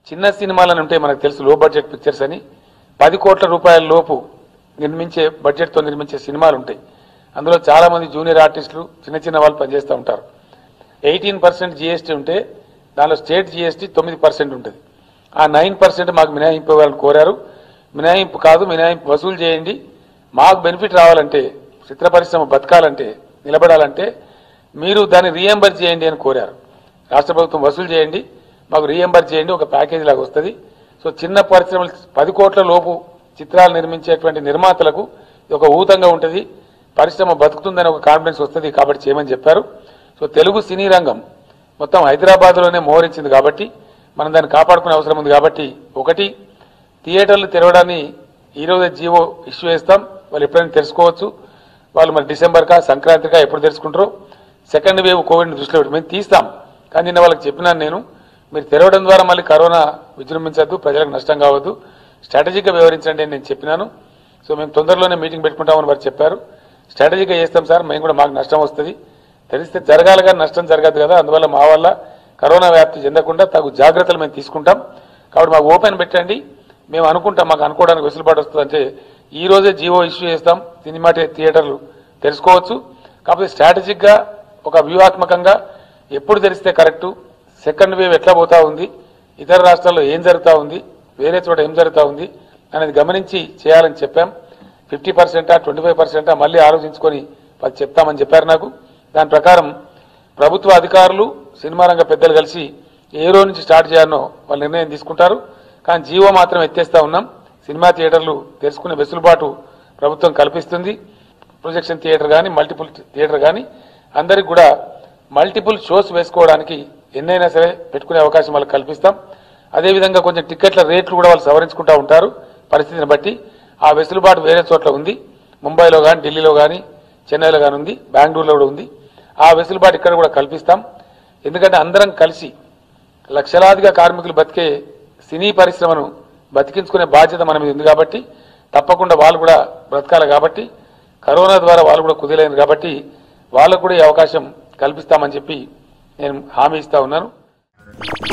చిన్న సినిమాలని ఉంటాయి మనకు తెలుసు లో బడ్జెట్ పిక్చర్స్ అని పది కోట్ల రూపాయల లోపు నిర్మించే బడ్జెట్తో నిర్మించే సినిమాలు ఉంటాయి అందులో చాలా మంది జూనియర్ ఆర్టిస్టులు చిన్న చిన్న వాళ్ళు పనిచేస్తూ ఉంటారు ఎయిటీన్ పర్సెంట్ జీఎస్టీ ఉంటే దానిలో స్టేట్ జీఎస్టీ తొమ్మిది పర్సెంట్ ఉంటుంది ఆ నైన్ పర్సెంట్ మాకు మినహాయింపు ఇవ్వాలని కోరారు మినహాయింపు కాదు మినహాయింపు వసూలు చేయండి మాకు బెనిఫిట్ రావాలంటే చిత్ర పరిశ్రమ బతకాలంటే నిలబడాలంటే మీరు దాన్ని రీఎంబర్ చేయండి అని కోరారు రాష్ట్ర ప్రభుత్వం వసూలు చేయండి మాకు రీఎంబర్ చేయండి ఒక ప్యాకేజీ లాగా వస్తుంది సో చిన్న పరిశ్రమలు పది కోట్ల లోపు చిత్రాలు నిర్మించేటువంటి నిర్మాతలకు ఇది ఒక ఊతంగా ఉంటుంది పరిశ్రమ బతుకుతుందని ఒక కాన్ఫిడెన్స్ వస్తుంది కాబట్టి చేయమని చెప్పారు సో తెలుగు సినీ రంగం మొత్తం హైదరాబాద్లోనే మోహరించింది కాబట్టి మనం దాన్ని కాపాడుకునే అవసరం ఉంది కాబట్టి ఒకటి థియేటర్లు తెరవడాన్ని ఈ రోజే జీవో ఇష్యూ చేస్తాం వాళ్ళు ఎప్పుడైనా తెలుసుకోవచ్చు వాళ్ళు మరి డిసెంబర్కా సంక్రాంతికా ఎప్పుడు తెలుసుకుంటారో సెకండ్ వేవ్ కోవిడ్ దృష్టిలో పెట్టి మేము తీస్తాం కానీ నిన్న వాళ్ళకి చెప్పినాను నేను మీరు తెరవడం ద్వారా మళ్ళీ కరోనా విజృంభించద్దు ప్రజలకు నష్టం కావద్దు స్ట్రాటజీగా వ్యవహరించండి అని నేను చెప్పినాను సో మేము తొందరలోనే మీటింగ్ పెట్టుకుంటామని వారు చెప్పారు స్ట్రాటజీగా చేస్తాం సార్ మేము కూడా మాకు నష్టం వస్తుంది తెలిస్తే జరగాలి కానీ నష్టం జరగదు కదా అందువల్ల మా వల్ల కరోనా వ్యాప్తి చెందకుండా తగు జాగ్రత్తలు మేము తీసుకుంటాం కాబట్టి మాకు ఓపెన్ పెట్టండి మేము అనుకుంటాం మాకు అనుకోవడానికి వెసులుబాటు వస్తుందంటే ఈ రోజే జీవో ఇష్యూ చేస్తాం సినిమా థియే- థియేటర్లు తెలుసుకోవచ్చు కాకపోతే స్ట్రాటజిక్గా ఒక వ్యూహాత్మకంగా ఎప్పుడు తెలిస్తే కరెక్టు సెకండ్ వేవ్ ఎట్లా పోతా ఉంది ఇతర రాష్ట్రాల్లో ఏం జరుగుతా ఉంది వేరే చోట ఏం జరుగుతా ఉంది అనేది గమనించి చేయాలని చెప్పాం ఫిఫ్టీ పర్సెంటా ట్వంటీ ఫైవ్ పర్సెంటా మళ్ళీ ఆలోచించుకొని వాళ్ళు చెప్తామని చెప్పారు నాకు దాని ప్రకారం ప్రభుత్వ అధికారులు సినిమా రంగ పెద్దలు కలిసి ఏ రోజు నుంచి స్టార్ట్ చేయాలనో వాళ్ళు నిర్ణయం తీసుకుంటారు కానీ జీవో మాత్రం ఎత్తేస్తా ఉన్నాం సినిమా థియేటర్లు తెరుచుకునే వెసులుబాటు ప్రభుత్వం కల్పిస్తుంది ప్రొజెక్షన్ థియేటర్ కానీ మల్టిపుల్ థియేటర్ కానీ అందరికి కూడా మల్టిపుల్ షోస్ వేసుకోవడానికి ఎన్నైనా సరే పెట్టుకునే అవకాశం వాళ్ళకి కల్పిస్తాం అదేవిధంగా కొంచెం టికెట్ల రేట్లు కూడా వాళ్ళు సవరించుకుంటూ ఉంటారు పరిస్థితిని బట్టి ఆ వెసులుబాటు వేరే చోట్ల ఉంది ముంబైలో కానీ ఢిల్లీలో కానీ చెన్నైలో కానీ ఉంది బెంగళూరులో కూడా ఉంది ఆ వెసులుబాటు ఇక్కడ కూడా కల్పిస్తాం ఎందుకంటే అందరం కలిసి లక్షలాదిగా కార్మికులు బతికే సినీ పరిశ్రమను బతికించుకునే బాధ్యత మన మీద ఉంది కాబట్టి తప్పకుండా వాళ్ళు కూడా బ్రతకాలి కాబట్టి కరోనా ద్వారా వాళ్ళు కూడా కుదిలేరు కాబట్టి వాళ్ళకు కూడా ఈ అవకాశం కల్పిస్తామని చెప్పి నేను హామీ ఇస్తా ఉన్నాను